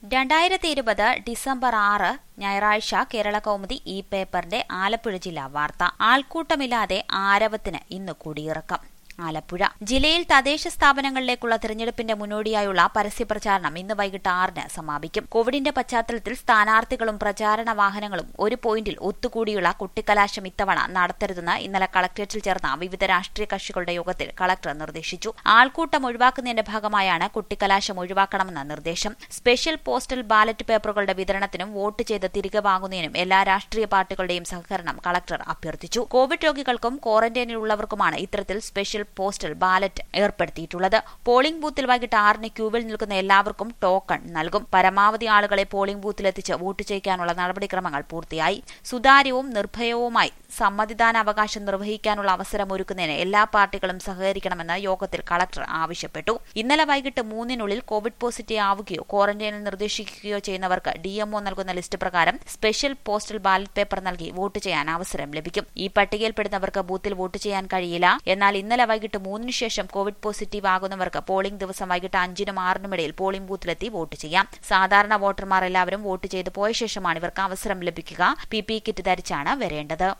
രണ്ടായിരത്തി ഇരുപത് ഡിസംബർ ആറ് ഞായറാഴ്ച കേരള കൗമുദി ഈ പേപ്പറിന്റെ ആലപ്പുഴ ജില്ലാ വാർത്ത ആൾക്കൂട്ടമില്ലാതെ ആരവത്തിന് ഇന്ന് കുടിയിറക്കം ആലപ്പുഴ ജില്ലയിൽ തദ്ദേശ സ്ഥാപനങ്ങളിലേക്കുള്ള തെരഞ്ഞെടുപ്പിന്റെ മുന്നോടിയായുള്ള പരസ്യപ്രചാരണം ഇന്ന് വൈകിട്ട് ആറിന് സമാപിക്കും കോവിഡിന്റെ പശ്ചാത്തലത്തിൽ സ്ഥാനാർത്ഥികളും പ്രചാരണ വാഹനങ്ങളും ഒരു പോയിന്റിൽ ഒത്തുകൂടിയുള്ള കുട്ടിക്കലാശം ഇത്തവണ നടത്തരുതെന്ന് ഇന്നലെ കളക്ടറേറ്റിൽ ചേർന്ന വിവിധ രാഷ്ട്രീയ കക്ഷികളുടെ യോഗത്തിൽ കളക്ടർ നിർദ്ദേശിച്ചു ആൾക്കൂട്ടം ഒഴിവാക്കുന്നതിന്റെ ഭാഗമായാണ് കുട്ടിക്കലാശം ഒഴിവാക്കണമെന്ന നിർദ്ദേശം സ്പെഷ്യൽ പോസ്റ്റൽ ബാലറ്റ് പേപ്പറുകളുടെ വിതരണത്തിനും വോട്ട് ചെയ്ത് തിരികെ വാങ്ങുന്നതിനും എല്ലാ രാഷ്ട്രീയ പാർട്ടികളുടെയും സഹകരണം കളക്ടർ അഭ്യർത്ഥിച്ചു കോവിഡ് രോഗികൾക്കും ക്വാറന്റൈനിലുള്ളവർക്കുമാണ് ഇത്തരത്തിൽ സ്പെഷ്യൽ പോസ്റ്റൽ ബാലറ്റ് ഏർപ്പെടുത്തിയിട്ടുള്ളത് പോളിംഗ് ബൂത്തിൽ വൈകിട്ട് ആറിന് ക്യൂവിൽ നിൽക്കുന്ന എല്ലാവർക്കും ടോക്കൺ നൽകും പരമാവധി ആളുകളെ പോളിംഗ് ബൂത്തിലെത്തിച്ച് വോട്ട് ചെയ്യിക്കാനുള്ള നടപടിക്രമങ്ങൾ പൂർത്തിയായി സുതാര്യവും നിർഭയവുമായി സമ്മതിദാനാവകാശം നിർവഹിക്കാനുള്ള അവസരം ഒരുക്കുന്നതിന് എല്ലാ പാർട്ടികളും സഹകരിക്കണമെന്ന് യോഗത്തിൽ കളക്ടർ ആവശ്യപ്പെട്ടു ഇന്നലെ വൈകിട്ട് മൂന്നിനുള്ളിൽ കോവിഡ് പോസിറ്റീവ് ആവുകയോ ക്വാറന്റൈനിൽ നിർദ്ദേശിക്കുകയോ ചെയ്യുന്നവർക്ക് ഡിഎംഒ നൽകുന്ന ലിസ്റ്റ് പ്രകാരം സ്പെഷ്യൽ പോസ്റ്റൽ ബാലറ്റ് പേപ്പർ നൽകി വോട്ട് ചെയ്യാൻ അവസരം ലഭിക്കും ഈ പട്ടികയിൽപ്പെടുന്നവർക്ക് ബൂത്തിൽ വോട്ട് ചെയ്യാൻ കഴിയില്ല എന്നാൽ ഇന്നലെ വൈകിട്ട് മൂന്നിന് ശേഷം കോവിഡ് പോസിറ്റീവ് ആകുന്നവർക്ക് പോളിംഗ് ദിവസം വൈകിട്ട് അഞ്ചിനും ആറിനും ഇടയിൽ പോളിംഗ് ബൂത്തിലെത്തി വോട്ട് ചെയ്യാം സാധാരണ വോട്ടർമാർ എല്ലാവരും വോട്ട് ചെയ്ത് പോയ ശേഷമാണ് ഇവർക്ക് അവസരം ലഭിക്കുക പി പി കിറ്റ് ധരിച്ചാണ് വരേണ്ടത്